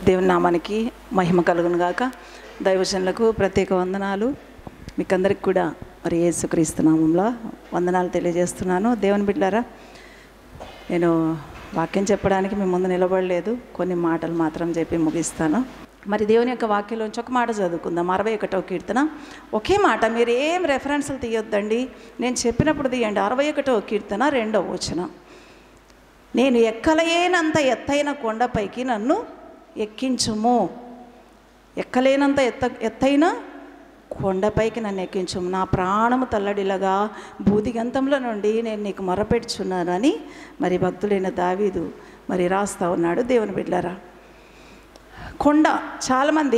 దేవుని నామానికి మహిమ కలుగును గాక దైవజనులకు ప్రత్యేక వందనాలు మీకందరికి కూడా మరి యేసుక్రీస్తు నామంలో వందనాలు తెలియజేస్తున్నాను దేవుని బిడ్డారా నేను వాక్యం చెప్పడానికి మీ ముందు నిలబడలేదు కొన్ని మాటలు మాత్రం చెప్పి ముగిస్తాను మరి దేవుని యొక్క వాక్యంలోంచి ఒక మాట చదువుకుందాం అరవై ఒకటో కీర్తన ఒకే మాట మీరు ఏం రెఫరెన్స్లు తీయొద్దండి నేను చెప్పినప్పుడు తీయండి అరవై ఒకటో కీర్తన రెండో వచనం నేను ఎక్కలేనంత ఎత్తైన కొండపైకి నన్ను ఎక్కించుము ఎక్కలేనంత ఎత్త ఎత్తైన కొండపైకి నన్ను ఎక్కించుము నా ప్రాణము తల్లడిలగా భూదిగంతంలో నుండి నేను నీకు మొరపెట్టుచున్నానని మరి భక్తులైన దావీదు మరి రాస్తా ఉన్నాడు దేవుని బిడ్డారా కొండ చాలామంది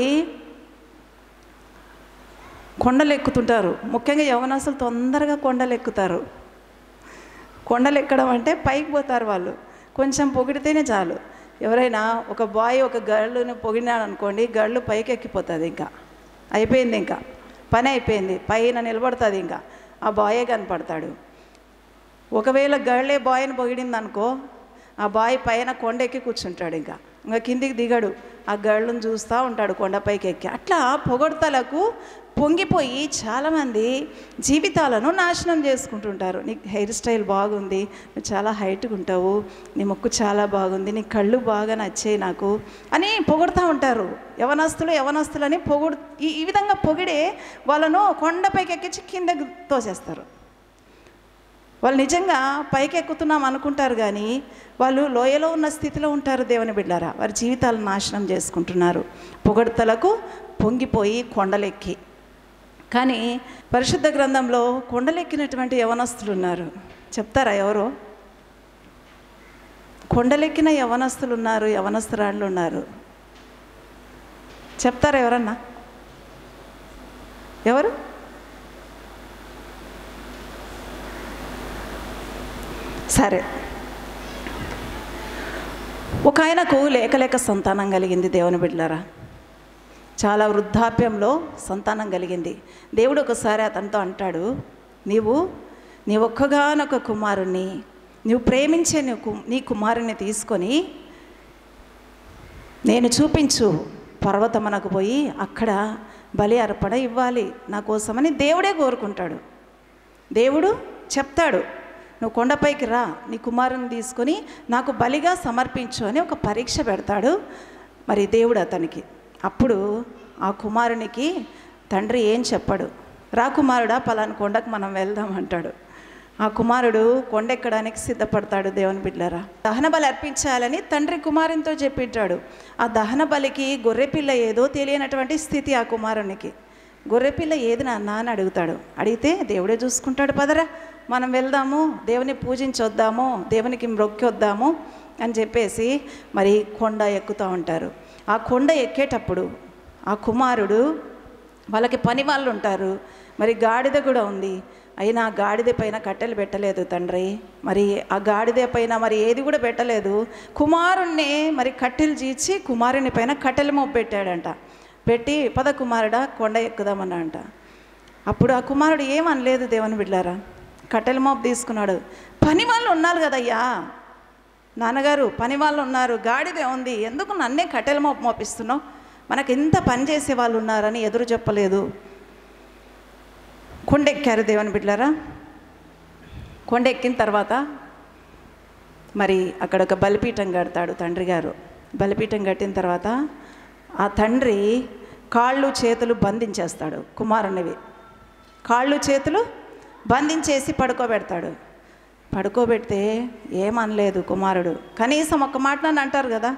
కొండలు ఎక్కుతుంటారు ముఖ్యంగా యవనస్తులు తొందరగా కొండలు ఎక్కుతారు కొండలు ఎక్కడం అంటే పైకి పోతారు వాళ్ళు కొంచెం పొగిడితేనే చాలు ఎవరైనా ఒక బాయ్ ఒక గర్ల్ని పొగిడినాడు అనుకోండి గర్ల్ పైకి ఎక్కిపోతుంది ఇంకా అయిపోయింది ఇంకా పని అయిపోయింది పైన నిలబడుతుంది ఇంకా ఆ బాయే కనపడతాడు ఒకవేళ గర్లే బాయ్ని పొగిడింది అనుకో ఆ బాయ్ పైన కొండ ఎక్కి కూర్చుంటాడు ఇంకా ఇంకా కిందికి దిగడు ఆ గర్ల్ని చూస్తూ ఉంటాడు కొండపైకి ఎక్కి అట్లా పొగడ్తలకు పొంగిపోయి చాలామంది జీవితాలను నాశనం చేసుకుంటుంటారు నీ హెయిర్ స్టైల్ బాగుంది నువ్వు చాలా హైట్గా ఉంటావు నీ ముక్కు చాలా బాగుంది నీ కళ్ళు బాగా నచ్చాయి నాకు అని పొగుడుతూ ఉంటారు యవనస్తులు యవనస్తులని పొగుడు ఈ ఈ విధంగా పొగిడే వాళ్ళను కొండపైకి ఎక్కించి కిందకి తోసేస్తారు వాళ్ళు నిజంగా పైకి ఎక్కుతున్నాం అనుకుంటారు కానీ వాళ్ళు లోయలో ఉన్న స్థితిలో ఉంటారు దేవుని బిడ్డారా వారి జీవితాలను నాశనం చేసుకుంటున్నారు పొగడ్తలకు పొంగిపోయి కొండలెక్కి కానీ పరిశుద్ధ గ్రంథంలో కొండలెక్కినటువంటి యవనస్తులు ఉన్నారు చెప్తారా ఎవరో కొండలెక్కిన యవనస్తులు ఉన్నారు యవనస్తురాళ్ళు ఉన్నారు చెప్తారా ఎవరన్నా ఎవరు సరే ఒక ఆయనకు లేక లేక సంతానం కలిగింది దేవుని బిడ్డలారా చాలా వృద్ధాప్యంలో సంతానం కలిగింది దేవుడు ఒకసారి అతనితో అంటాడు నీవు నీ ఒక్కగానొక కుమారుణ్ణి నువ్వు ప్రేమించే నీ కు నీ కుమారుని తీసుకొని నేను చూపించు పర్వతమునకు పోయి అక్కడ బలి అర్పణ ఇవ్వాలి నా కోసమని దేవుడే కోరుకుంటాడు దేవుడు చెప్తాడు నువ్వు కొండపైకి రా నీ కుమారుని తీసుకొని నాకు బలిగా సమర్పించు అని ఒక పరీక్ష పెడతాడు మరి దేవుడు అతనికి అప్పుడు ఆ కుమారునికి తండ్రి ఏం చెప్పడు రా కుమారుడా పలాని కొండకు మనం వెళ్దాం అంటాడు ఆ కుమారుడు కొండెక్కడానికి సిద్ధపడతాడు దేవుని బిడ్డరా దహన బలి అర్పించాలని తండ్రి కుమారునితో చెప్పింటాడు ఆ దహన బలికి గొర్రెపిల్ల ఏదో తెలియనటువంటి స్థితి ఆ కుమారునికి గొర్రెపిల్ల ఏది నాన్న అని అడుగుతాడు అడిగితే దేవుడే చూసుకుంటాడు పదరా మనం వెళ్దాము దేవుని పూజించొద్దాము దేవునికి మొక్కొద్దాము అని చెప్పేసి మరి కొండ ఎక్కుతూ ఉంటారు ఆ కొండ ఎక్కేటప్పుడు ఆ కుమారుడు వాళ్ళకి పని వాళ్ళు ఉంటారు మరి గాడిద కూడా ఉంది అయినా ఆ గాడిద పైన కట్టెలు పెట్టలేదు తండ్రి మరి ఆ గాడిద పైన మరి ఏది కూడా పెట్టలేదు కుమారుణ్ణి మరి కట్టెలు చీచి కుమారుని పైన కట్టెలు మోపు పెట్టాడంట పెట్టి పద కుమారుడా కొండ ఎక్కుదామన్నా అంట అప్పుడు ఆ కుమారుడు ఏమనలేదు దేవుని బిడ్డారా కట్టెల మోపు తీసుకున్నాడు పని వాళ్ళు ఉన్నారు కదయ్యా నాన్నగారు పని వాళ్ళు ఉన్నారు గాడిదే ఉంది ఎందుకు నన్నే కట్టెల మోపు మోపిస్తున్నావు మనకు ఎంత పని చేసే వాళ్ళు ఉన్నారని ఎదురు చెప్పలేదు కొండెక్కారు దేవుని బిడ్డారా కొండెక్కిన తర్వాత మరి అక్కడ ఒక బలిపీఠం కడతాడు తండ్రి గారు బలిపీఠం కట్టిన తర్వాత ఆ తండ్రి కాళ్ళు చేతులు బంధించేస్తాడు కుమారునివి కాళ్ళు చేతులు బంధించేసి పడుకోబెడతాడు పడుకోబెడితే ఏమనలేదు కుమారుడు కనీసం ఒక మాట నన్ను అంటారు కదా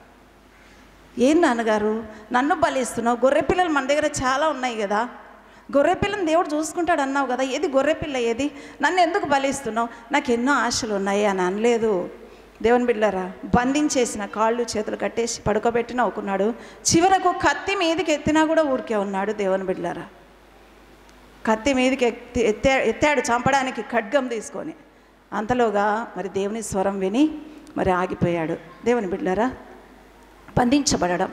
ఏం నాన్నగారు నన్ను బలిస్తున్నావు గొర్రెపిల్లలు మన దగ్గర చాలా ఉన్నాయి కదా గొర్రెపిల్లని దేవుడు చూసుకుంటాడు అన్నావు కదా ఏది గొర్రెపిల్ల ఏది నన్ను ఎందుకు బలిస్తున్నావు నాకు ఎన్నో ఆశలు ఉన్నాయి అని అనలేదు దేవుని బిడ్డరా బంధించేసిన కాళ్ళు చేతులు కట్టేసి పడుకోబెట్టి నవ్వుకున్నాడు చివరకు కత్తి మీదకి ఎత్తినా కూడా ఊరికే ఉన్నాడు దేవుని బిడ్డలారా కత్తి మీదకి ఎత్తి ఎత్తా ఎత్తాడు చంపడానికి ఖడ్గం తీసుకొని అంతలోగా మరి దేవుని స్వరం విని మరి ఆగిపోయాడు దేవుని బిడ్డలారా బంధించబడడం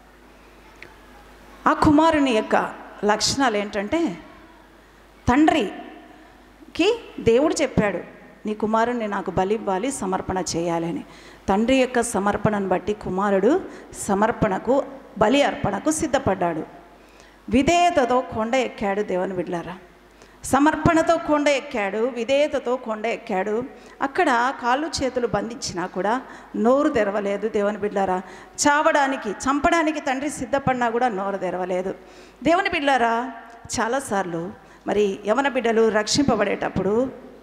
ఆ కుమారుని యొక్క లక్షణాలు ఏంటంటే తండ్రికి దేవుడు చెప్పాడు నీ కుమారుణ్ణి నాకు బలి ఇవ్వాలి సమర్పణ చేయాలి అని తండ్రి యొక్క సమర్పణను బట్టి కుమారుడు సమర్పణకు బలి అర్పణకు సిద్ధపడ్డాడు విధేయతతో కొండ ఎక్కాడు దేవుని బిడ్లారా సమర్పణతో కొండ ఎక్కాడు విధేయతతో కొండ ఎక్కాడు అక్కడ కాళ్ళు చేతులు బంధించినా కూడా నోరు తెరవలేదు దేవుని బిడ్డారా చావడానికి చంపడానికి తండ్రి సిద్ధపడినా కూడా నోరు తెరవలేదు దేవుని బిడ్డారా చాలాసార్లు మరి యవన బిడ్డలు రక్షింపబడేటప్పుడు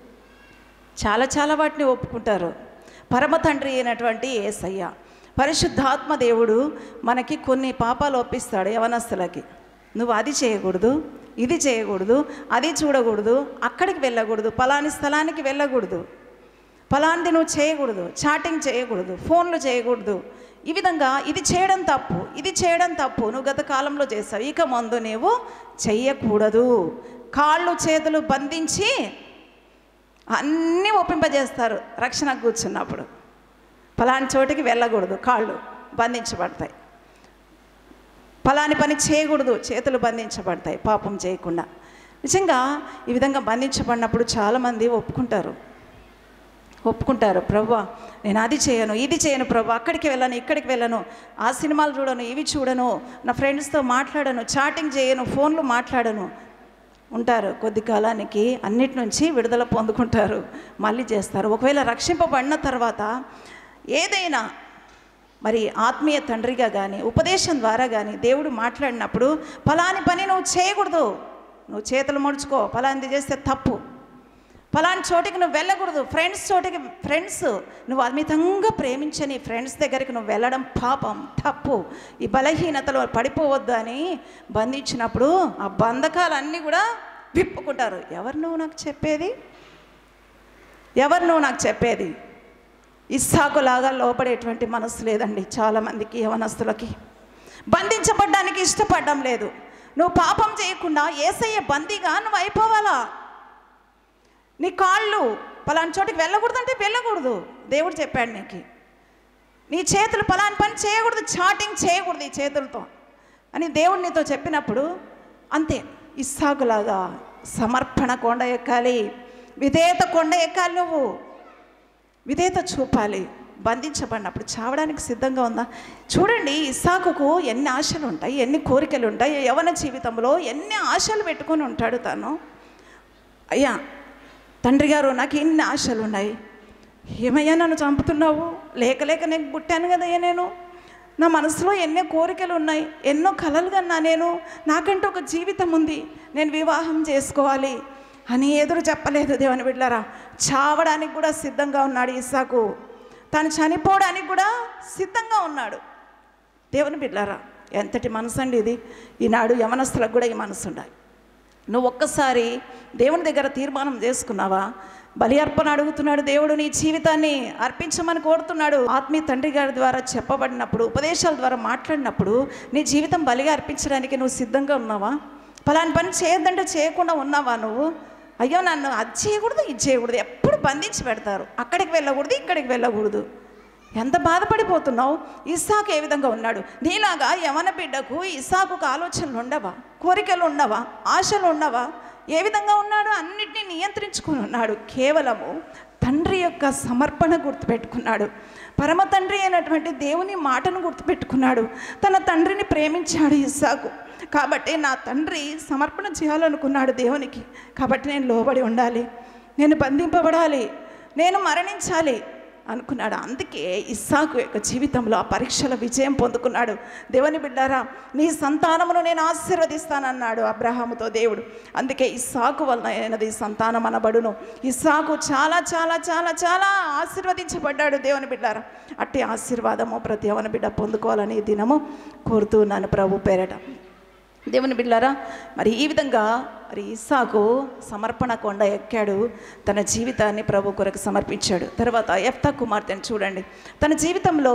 చాలా చాలా వాటిని ఒప్పుకుంటారు పరమ తండ్రి అయినటువంటి ఏసయ్య పరిశుద్ధాత్మ దేవుడు మనకి కొన్ని పాపాలు ఒప్పిస్తాడు యవనస్తులకి నువ్వు అది చేయకూడదు ఇది చేయకూడదు అది చూడకూడదు అక్కడికి వెళ్ళకూడదు పలాని స్థలానికి వెళ్ళకూడదు పలాంటి నువ్వు చేయకూడదు చాటింగ్ చేయకూడదు ఫోన్లు చేయకూడదు ఈ విధంగా ఇది చేయడం తప్పు ఇది చేయడం తప్పు నువ్వు గత కాలంలో చేసావు ఇక ముందు నీవు చెయ్యకూడదు కాళ్ళు చేతులు బంధించి అన్నీ ఒప్పింపజేస్తారు రక్షణకు కూర్చున్నప్పుడు ఫలాని చోటికి వెళ్ళకూడదు కాళ్ళు బంధించబడతాయి ఫలాని పని చేయకూడదు చేతులు బంధించబడతాయి పాపం చేయకుండా నిజంగా ఈ విధంగా బంధించబడినప్పుడు చాలామంది ఒప్పుకుంటారు ఒప్పుకుంటారు ప్రభు నేను అది చేయను ఇది చేయను ప్రభు అక్కడికి వెళ్ళను ఇక్కడికి వెళ్ళను ఆ సినిమాలు చూడను ఇవి చూడను నా ఫ్రెండ్స్తో మాట్లాడను చాటింగ్ చేయను ఫోన్లు మాట్లాడను ఉంటారు కొద్ది కాలానికి అన్నిటి నుంచి విడుదల పొందుకుంటారు మళ్ళీ చేస్తారు ఒకవేళ రక్షింపబడిన తర్వాత ఏదైనా మరి ఆత్మీయ తండ్రిగా కానీ ఉపదేశం ద్వారా కానీ దేవుడు మాట్లాడినప్పుడు ఫలాని పని నువ్వు చేయకూడదు నువ్వు చేతులు ముడుచుకో ఫలాంది చేస్తే తప్పు ఫలాని చోటికి నువ్వు వెళ్ళకూడదు ఫ్రెండ్స్ చోటికి ఫ్రెండ్స్ నువ్వు అమితంగా ప్రేమించని ఫ్రెండ్స్ దగ్గరికి నువ్వు వెళ్ళడం పాపం తప్పు ఈ బలహీనతలో పడిపోవద్దు అని బంధించినప్పుడు ఆ బంధకాలన్నీ కూడా విప్పుకుంటారు ఎవరు నువ్వు నాకు చెప్పేది ఎవరు నువ్వు నాకు చెప్పేది ఇస్సాకులాగా లోపడేటువంటి మనసు లేదండి చాలామందికి యవనస్తులకి బంధించబడ్డానికి ఇష్టపడడం లేదు నువ్వు పాపం చేయకుండా ఏసయ్య బందీగా నువ్వు అయిపోవాలా నీ కాళ్ళు పలాని చోటికి వెళ్ళకూడదంటే వెళ్ళకూడదు దేవుడు చెప్పాడు నీకు నీ చేతులు పలాని పని చేయకూడదు చాటింగ్ చేయకూడదు ఈ చేతులతో అని దేవుడు నీతో చెప్పినప్పుడు అంతే ఇస్సాకులాగా సమర్పణ కొండ ఎక్కాలి విధేయత కొండ ఎక్కాలి నువ్వు విధేయత చూపాలి బంధించబడినప్పుడు చావడానికి సిద్ధంగా ఉందా చూడండి ఇస్సాకుకు ఎన్ని ఆశలు ఉంటాయి ఎన్ని కోరికలు ఉంటాయి యవన జీవితంలో ఎన్ని ఆశలు పెట్టుకొని ఉంటాడు తను అయ్యా తండ్రి గారు నాకు ఎన్ని ఆశలు ఉన్నాయి ఏమయ్యా నన్ను చంపుతున్నావు లేక లేక నేను పుట్టాను కదయ్యా నేను నా మనసులో ఎన్నో కోరికలు ఉన్నాయి ఎన్నో కలలు కన్నా నేను నాకంటూ ఒక జీవితం ఉంది నేను వివాహం చేసుకోవాలి అని ఎదురు చెప్పలేదు దేవుని బిడ్డారా చావడానికి కూడా సిద్ధంగా ఉన్నాడు ఇస్సాకు తను చనిపోవడానికి కూడా సిద్ధంగా ఉన్నాడు దేవుని బిడ్డారా ఎంతటి మనసు అండి ఇది ఈనాడు యవనస్తులకు కూడా ఈ మనసు ఉండాలి నువ్వు ఒక్కసారి దేవుని దగ్గర తీర్మానం చేసుకున్నావా బలి అర్పణ అడుగుతున్నాడు దేవుడు నీ జీవితాన్ని అర్పించమని కోరుతున్నాడు ఆత్మీయ తండ్రి గారి ద్వారా చెప్పబడినప్పుడు ఉపదేశాల ద్వారా మాట్లాడినప్పుడు నీ జీవితం బలిగా అర్పించడానికి నువ్వు సిద్ధంగా ఉన్నావా ఫలాని పని చేయొద్దంటే చేయకుండా ఉన్నావా నువ్వు అయ్యో నన్ను అది చేయకూడదు ఇది చేయకూడదు ఎప్పుడు బంధించి పెడతారు అక్కడికి వెళ్ళకూడదు ఇక్కడికి వెళ్ళకూడదు ఎంత బాధపడిపోతున్నావు ఇస్సాకు ఏ విధంగా ఉన్నాడు నీలాగా యవన బిడ్డకు ఇస్సాకుకు ఆలోచనలు ఉండవా కోరికలు ఉండవా ఆశలు ఉండవా ఏ విధంగా ఉన్నాడు అన్నిటినీ నియంత్రించుకుని ఉన్నాడు కేవలము తండ్రి యొక్క సమర్పణ గుర్తుపెట్టుకున్నాడు పరమ తండ్రి అయినటువంటి దేవుని మాటను గుర్తుపెట్టుకున్నాడు తన తండ్రిని ప్రేమించాడు ఇస్సాకు కాబట్టి నా తండ్రి సమర్పణ చేయాలనుకున్నాడు దేవునికి కాబట్టి నేను లోబడి ఉండాలి నేను బంధింపబడాలి నేను మరణించాలి అనుకున్నాడు అందుకే ఇస్సాకు యొక్క జీవితంలో ఆ పరీక్షల విజయం పొందుకున్నాడు దేవుని బిడ్డారా నీ సంతానమును నేను ఆశీర్వదిస్తానన్నాడు అబ్రహాముతో దేవుడు అందుకే ఇస్సాకు వలన అయినది సంతానం అనబడును ఇస్సాకు చాలా చాలా చాలా చాలా ఆశీర్వదించబడ్డాడు దేవుని బిడ్డారా అట్టి ఆశీర్వాదము ప్రతి యవన బిడ్డ పొందుకోవాలని ఈ దినము కోరుతున్నాను ప్రభు పేరట దేవుని బిడ్డారా మరి ఈ విధంగా మరి ఇస్సాకు సమర్పణ కొండ ఎక్కాడు తన జీవితాన్ని ప్రభు కొరకు సమర్పించాడు తర్వాత ఎఫ్తా కుమార్తెను చూడండి తన జీవితంలో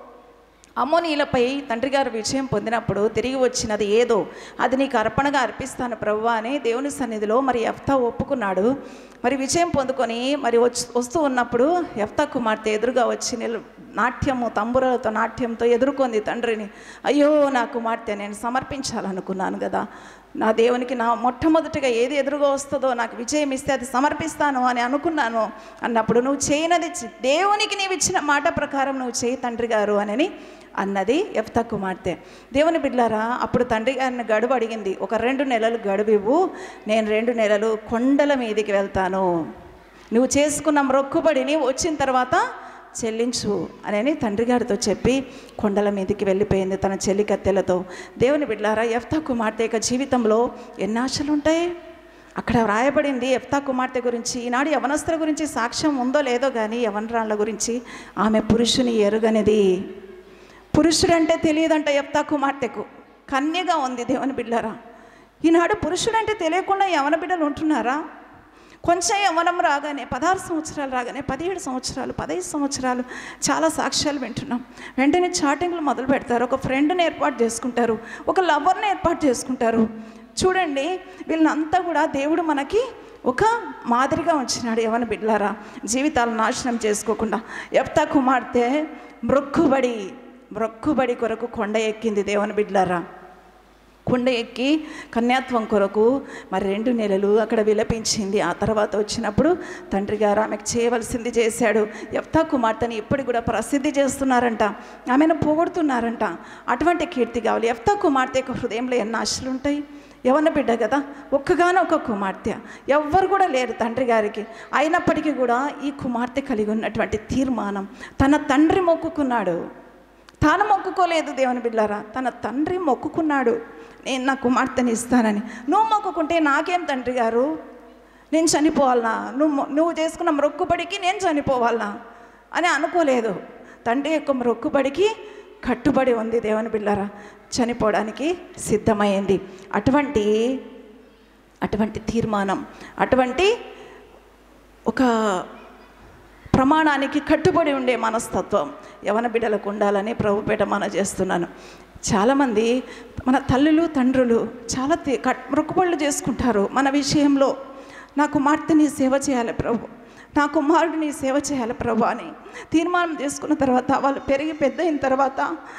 అమ్మోనీలపై తండ్రి గారు విజయం పొందినప్పుడు తిరిగి వచ్చినది ఏదో అది నీకు అర్పణగా అర్పిస్తాను ప్రభు అని దేవుని సన్నిధిలో మరి ఎఫ్తా ఒప్పుకున్నాడు మరి విజయం పొందుకొని మరి వచ్చి వస్తూ ఉన్నప్పుడు ఎఫ్తా కుమార్తె ఎదురుగా వచ్చి నిల్ నాట్యము తంబురలతో నాట్యంతో ఎదుర్కొంది తండ్రిని అయ్యో నా కుమార్తె నేను సమర్పించాలనుకున్నాను కదా నా దేవునికి నా మొట్టమొదటిగా ఏది ఎదురుగా వస్తుందో నాకు విజయం ఇస్తే అది సమర్పిస్తాను అని అనుకున్నాను అన్నప్పుడు నువ్వు చేయనది చి- దేవునికి నీవు ఇచ్చిన మాట ప్రకారం నువ్వు చేయి తండ్రి గారు అని అన్నది ఎఫ్తా కుమార్తె దేవుని బిడ్లారా అప్పుడు తండ్రి గారిని గడువు అడిగింది ఒక రెండు నెలలు గడువు ఇవ్వు నేను రెండు నెలలు కొండల మీదికి వెళ్తాను నువ్వు చేసుకున్న మొక్కుబడిని వచ్చిన తర్వాత చెల్లించు అని తండ్రి గారితో చెప్పి కొండల మీదకి వెళ్ళిపోయింది తన చెల్లి కత్తెలతో దేవుని బిడ్డారా ఎఫ్తా కుమార్తె యొక్క జీవితంలో ఎన్ని ఆశలు ఉంటాయి అక్కడ వ్రాయబడింది ఎఫ్తా కుమార్తె గురించి ఈనాడు యవనస్తుల గురించి సాక్ష్యం ఉందో లేదో కానీ యవనరాళ్ళ గురించి ఆమె పురుషుని ఎరుగనిది పురుషుడంటే తెలియదంట ఎఫ్తా కుమార్తెకు కన్యగా ఉంది దేవుని బిడ్డారా ఈనాడు పురుషుడంటే తెలియకుండా యవన బిడ్డలు ఉంటున్నారా కొంచెం యవ్వనం రాగానే పదహారు సంవత్సరాలు రాగానే పదిహేడు సంవత్సరాలు పదహైదు సంవత్సరాలు చాలా సాక్ష్యాలు వింటున్నాం వెంటనే చాటింగ్లు మొదలు పెడతారు ఒక ఫ్రెండ్ని ఏర్పాటు చేసుకుంటారు ఒక లవర్ని ఏర్పాటు చేసుకుంటారు చూడండి వీళ్ళంతా కూడా దేవుడు మనకి ఒక మాదిరిగా ఉంచినాడు యవన బిడ్లారా జీవితాలు నాశనం చేసుకోకుండా ఎప్తా కుమార్తె మ్రొక్కుబడి మ్రొక్కుబడి కొరకు కొండ ఎక్కింది దేవుని బిడ్లారా కొండ ఎక్కి కన్యాత్వం కొరకు మరి రెండు నెలలు అక్కడ విలపించింది ఆ తర్వాత వచ్చినప్పుడు తండ్రి గారు ఆమెకు చేయవలసింది చేశాడు ఎఫ్తా కుమార్తెని ఇప్పటికి కూడా ప్రసిద్ధి చేస్తున్నారంట ఆమెను పొగుడుతున్నారంట అటువంటి కీర్తి కావాలి ఎఫ్తా కుమార్తె యొక్క హృదయంలో ఎన్ని ఆశలు ఉంటాయి ఎవరిన బిడ్డ కదా ఒక్కగానొక్క కుమార్తె ఎవ్వరు కూడా లేరు తండ్రి గారికి అయినప్పటికీ కూడా ఈ కుమార్తె కలిగి ఉన్నటువంటి తీర్మానం తన తండ్రి మొక్కుకున్నాడు తాను మొక్కుకోలేదు దేవుని బిడ్డారా తన తండ్రి మొక్కుకున్నాడు నేను నా కుమార్తెని ఇస్తానని నువ్వు మొక్కుకుంటే నాకేం తండ్రి గారు నేను చనిపోవాలనా నువ్వు మొ- నువ్వు చేసుకున్న మొక్కుబడికి నేను చనిపోవాలనా అని అనుకోలేదు తండ్రి యొక్క మొక్కుబడికి కట్టుబడి ఉంది దేవుని బిడ్డారా చనిపోవడానికి సిద్ధమైంది అటువంటి అటువంటి తీర్మానం అటువంటి ఒక ప్రమాణానికి కట్టుబడి ఉండే మనస్తత్వం యవన బిడ్డలకు ఉండాలని ప్రభుపేట మన చేస్తున్నాను చాలామంది మన తల్లులు తండ్రులు చాలా తి- కట్ మొక్కుబళ్ళు చేసుకుంటారు మన విషయంలో నా కుమార్తెని సేవ చేయాలి ప్రభు నా కుమారుడిని సేవ చేయాలి ప్రభు అని తీర్మానం చేసుకున్న తర్వాత వాళ్ళు పెరిగి పెద్ద అయిన తర్వాత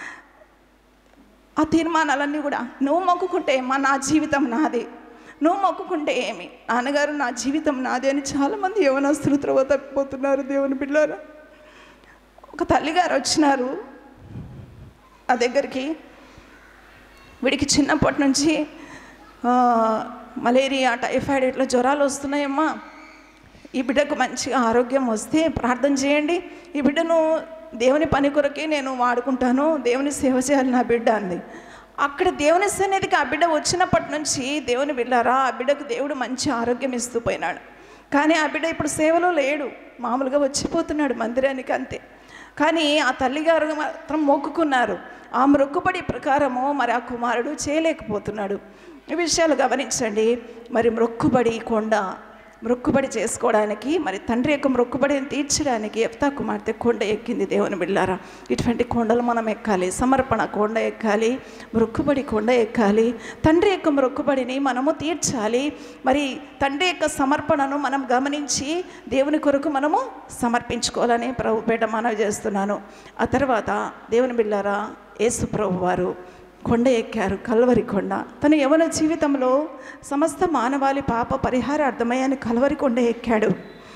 ఆ తీర్మానాలన్నీ కూడా నువ్వు మొక్కుకుంటే మా నా జీవితం నాది నువ్వు మొక్కుకుంటే ఏమి నాన్నగారు నా జీవితం నాది అని చాలామంది యవనస్తులు త్రవ తప్పిపోతున్నారు దేవుని బిడ్డారా ఒక తల్లిగారు వచ్చినారు ఆ దగ్గరికి వీడికి చిన్నప్పటి నుంచి ఆ, మలేరియా టైఫాయిడ్ ఇట్లా జ్వరాలు వస్తున్నాయమ్మా ఈ బిడ్డకు మంచిగా ఆరోగ్యం వస్తే ప్రార్థన చేయండి ఈ బిడ్డను దేవుని పని కొరకే నేను వాడుకుంటాను దేవుని సేవ చేయాలి నా బిడ్డ అంది అక్కడ దేవుని సన్నిధికి ఆ బిడ్డ వచ్చినప్పటి నుంచి దేవుని బిడ్డారా ఆ బిడ్డకు దేవుడు మంచి ఆరోగ్యం ఇస్తూ పోయినాడు కానీ ఆ బిడ్డ ఇప్పుడు సేవలో లేడు మామూలుగా వచ్చిపోతున్నాడు మందిరానికి అంతే కానీ ఆ తల్లిగారు మాత్రం మొక్కుకున్నారు ఆ మొక్కుబడి ప్రకారము మరి ఆ కుమారుడు చేయలేకపోతున్నాడు ఈ విషయాలు గమనించండి మరి మొక్కుబడి కొండ మొక్కుబడి చేసుకోవడానికి మరి తండ్రి యొక్క మొక్కుబడిని తీర్చడానికి ఎఫ్తా కుమార్తె కొండ ఎక్కింది దేవుని బిళ్ళారా ఇటువంటి కొండలు మనం ఎక్కాలి సమర్పణ కొండ ఎక్కాలి మొక్కుబడి కొండ ఎక్కాలి తండ్రి యొక్క మొక్కుబడిని మనము తీర్చాలి మరి తండ్రి యొక్క సమర్పణను మనం గమనించి దేవుని కొరకు మనము సమర్పించుకోవాలని ప్రభుపేట మనవి చేస్తున్నాను ఆ తర్వాత దేవుని బిళ్ళారా యేసు ప్రభు వారు కొండ ఎక్కారు కల్వరి కొండ తన యవన జీవితంలో సమస్త మానవాళి పాప పరిహారార్థమై ఆయన కల్వరి కొండ ఎక్కాడు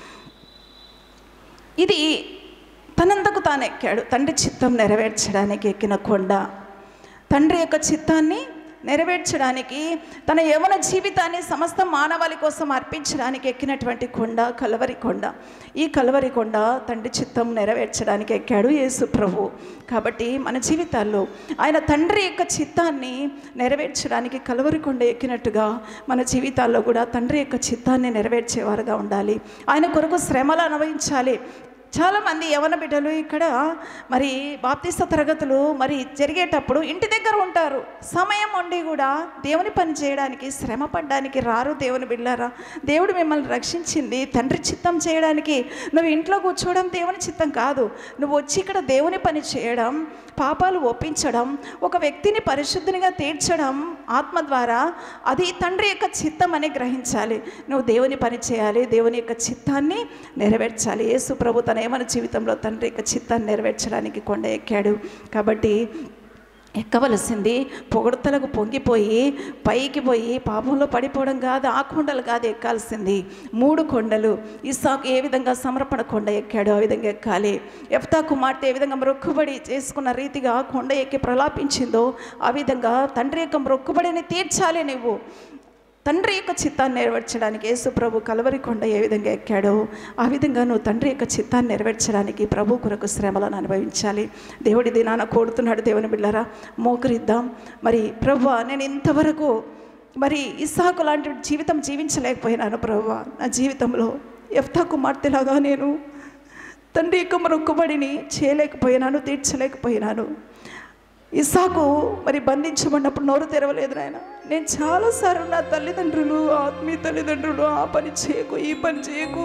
ఇది తనంతకు తాను ఎక్కాడు తండ్రి చిత్తం నెరవేర్చడానికి ఎక్కిన కొండ తండ్రి యొక్క చిత్తాన్ని నెరవేర్చడానికి తన యవన జీవితాన్ని సమస్త మానవాళి కోసం అర్పించడానికి ఎక్కినటువంటి కొండ కలవరి కొండ ఈ కలవరి కొండ తండ్రి చిత్తం నెరవేర్చడానికి ఎక్కాడు యేసు ప్రభు కాబట్టి మన జీవితాల్లో ఆయన తండ్రి యొక్క చిత్తాన్ని నెరవేర్చడానికి కలవరి కొండ ఎక్కినట్టుగా మన జీవితాల్లో కూడా తండ్రి యొక్క చిత్తాన్ని నెరవేర్చేవారుగా ఉండాలి ఆయన కొరకు శ్రమలు అనుభవించాలి చాలామంది యవన బిడ్డలు ఇక్కడ మరి బాప్తిస్త తరగతులు మరి జరిగేటప్పుడు ఇంటి దగ్గర ఉంటారు సమయం ఉండి కూడా దేవుని పని చేయడానికి శ్రమ పడ్డానికి రారు దేవుని బిడ్డారా దేవుడు మిమ్మల్ని రక్షించింది తండ్రి చిత్తం చేయడానికి నువ్వు ఇంట్లో కూర్చోవడం దేవుని చిత్తం కాదు నువ్వు వచ్చి ఇక్కడ దేవుని పని చేయడం పాపాలు ఒప్పించడం ఒక వ్యక్తిని పరిశుద్ధినిగా తీర్చడం ఆత్మ ద్వారా అది తండ్రి యొక్క చిత్తం అని గ్రహించాలి నువ్వు దేవుని పని చేయాలి దేవుని యొక్క చిత్తాన్ని నెరవేర్చాలి యేసు ప్రభు తన ఏమన జీవితంలో తండ్రి యొక్క చిత్తాన్ని నెరవేర్చడానికి కొండ ఎక్కాడు కాబట్టి ఎక్కవలసింది పొగడతలకు పొంగిపోయి పైకి పోయి పాపంలో పడిపోవడం కాదు ఆ కొండలు కాదు ఎక్కాల్సింది మూడు కొండలు ఇసాకు ఏ విధంగా సమర్పణ కొండ ఎక్కాడో ఆ విధంగా ఎక్కాలి ఎఫ్తా కుమార్తె ఏ విధంగా మొక్కుబడి చేసుకున్న రీతిగా ఆ కొండ ఎక్కి ప్రలాపించిందో ఆ విధంగా తండ్రి యొక్క మొక్కుబడిని తీర్చాలి నువ్వు తండ్రి యొక్క చిత్తాన్ని నెరవేర్చడానికి యేసు ప్రభు కలవరి కొండ ఏ విధంగా ఎక్కాడో ఆ విధంగా నువ్వు తండ్రి యొక్క చిత్తాన్ని నెరవేర్చడానికి ప్రభు కొరకు శ్రమలను అనుభవించాలి దేవుడి దినాన కోడుతున్నాడు దేవుని బిళ్ళరా మోకరిద్దాం మరి ప్రభు నేను ఇంతవరకు మరి ఇస్సాకు లాంటి జీవితం జీవించలేకపోయినాను ప్రభు నా జీవితంలో ఎఫ్తా కుమార్తెలాగా నేను తండ్రి యొక్క మొక్కుబడిని చేయలేకపోయినాను తీర్చలేకపోయినాను ఇసాకు మరి బంధించబడినప్పుడు నోరు తెరవలేదు నాయన నేను చాలాసార్లు నా తల్లిదండ్రులు ఆత్మీయ తల్లిదండ్రులు ఆ పని చేయకు ఈ పని చేయకు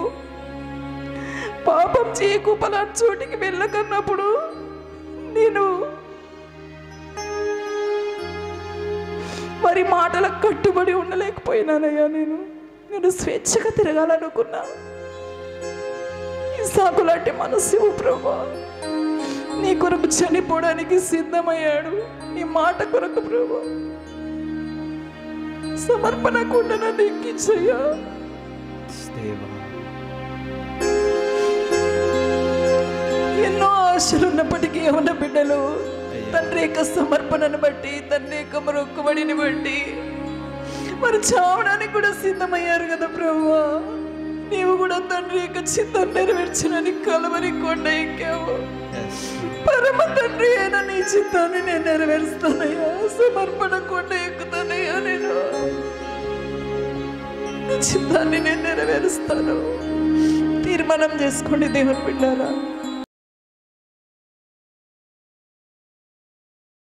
పాపం చేయకు పలాంటి చోటికి వెళ్ళకన్నప్పుడు నేను మరి మాటలకు కట్టుబడి ఉండలేకపోయినానయ్యా నేను నేను స్వేచ్ఛగా తిరగాలనుకున్నా ఇసాకు లాంటి మనసు ప్రభా నీ కొరకు చనిపోవడానికి సిద్ధమయ్యాడు నీ మాట కొరకు ప్రభు సమర్పణ కూడా నన్ను ఎక్కించయ్యా దేవా ఎన్నో ఆశలు ఉన్నప్పటికీ ఉన్న బిడ్డలు తండ్రి యొక్క సమర్పణను బట్టి తండ్రి యొక్క మొక్కుబడిని బట్టి మరి చావడానికి కూడా సిద్ధమయ్యారు కదా ప్రభు నీవు కూడా తండ్రి యొక్క చిత్తం నెరవేర్చడానికి కలవరి కొండ ఎక్కావు ఎస్ పరమ తండ్రి అయిన నీ చిత్తాన్ని నేను నెరవేరుస్తానయ్యా సమర్పణ కొండ ఎక్కుతానయ్యా నేను నీ చిత్తాన్ని నేను నెరవేరుస్తాను తీర్మానం చేసుకోండి దేవుని బిడ్డారా